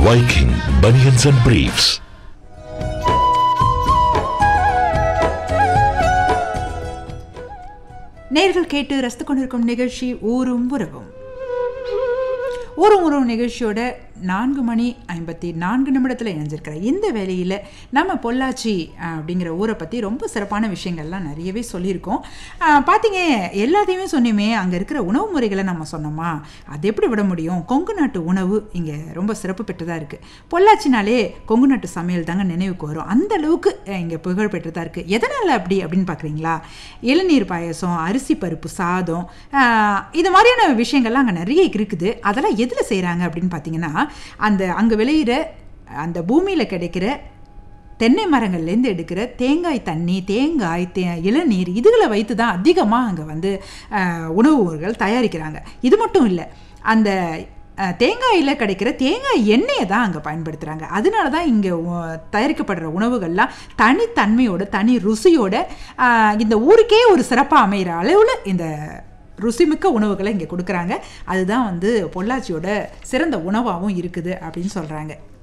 Viking Bunions and Briefs. நேர்கள் கேட்டு ரசித்து கொண்டிருக்கும் நிகழ்ச்சி ஊரும் உறவும் ஊரும் உறவும் நிகழ்ச்சியோட நான்கு மணி ஐம்பத்தி நான்கு நிமிடத்தில் இணைஞ்சிருக்கிற இந்த வேலையில் நம்ம பொள்ளாச்சி அஹ், அப்படிங்கிற ஊரை பற்றி ரொம்ப சிறப்பான விஷயங்கள்லாம் நிறையவே சொல்லியிருக்கோம் அஹ், பார்த்தீங்க எல்லாத்தையுமே சொன்னோமே அங்கே இருக்கிற உணவு முறைகளை நம்ம சொன்னோமா அது எப்படி விட முடியும் கொங்கு நாட்டு உணவு இங்கே ரொம்ப சிறப்பு பெற்றதாக இருக்குது பொள்ளாச்சினாலே கொங்கு நாட்டு சமையல் தாங்க நினைவுக்கு வரும் அந்த அளவுக்கு இங்கே புகழ் பெற்றதாக இருக்குது எதனால் அப்படி அப்படின்னு பார்க்குறீங்களா இளநீர் பாயசம் அரிசி பருப்பு சாதம் ஆஹ், இது மாதிரியான விஷயங்கள்லாம் அங்கே நிறைய இருக்குது அதெல்லாம் எதில் செய்கிறாங்க அப்படின்னு பார்த்தீங்கன்னா அந்த அங்கே விளையிற அந்த பூமியில் கிடைக்கிற தென்னை மரங்கள்லேருந்து எடுக்கிற தேங்காய் தண்ணி தேங்காய் தே இளநீர் இதுகளை வைத்து தான் அதிகமாக அங்கே வந்து ஆஹ், உணவுகள் தயாரிக்கிறாங்க இது மட்டும் இல்லை அந்த அஹ், தேங்காயில் கிடைக்கிற தேங்காய் எண்ணெயை தான் அங்கே பயன்படுத்துகிறாங்க அதனால தான் இங்கே தயாரிக்கப்படுற உணவுகள்லாம் தனித்தன்மையோட தனி ருசியோட ஆஹ், இந்த ஊருக்கே ஒரு சிறப்பாக அமைகிற அளவில் இந்த ருசிமிக்க உணவுகளை இங்கே கொடுக்குறாங்க அதுதான் வந்து பொள்ளாச்சியோட சிறந்த உணவாகவும் இருக்குது அப்படின்னு சொல்கிறாங்க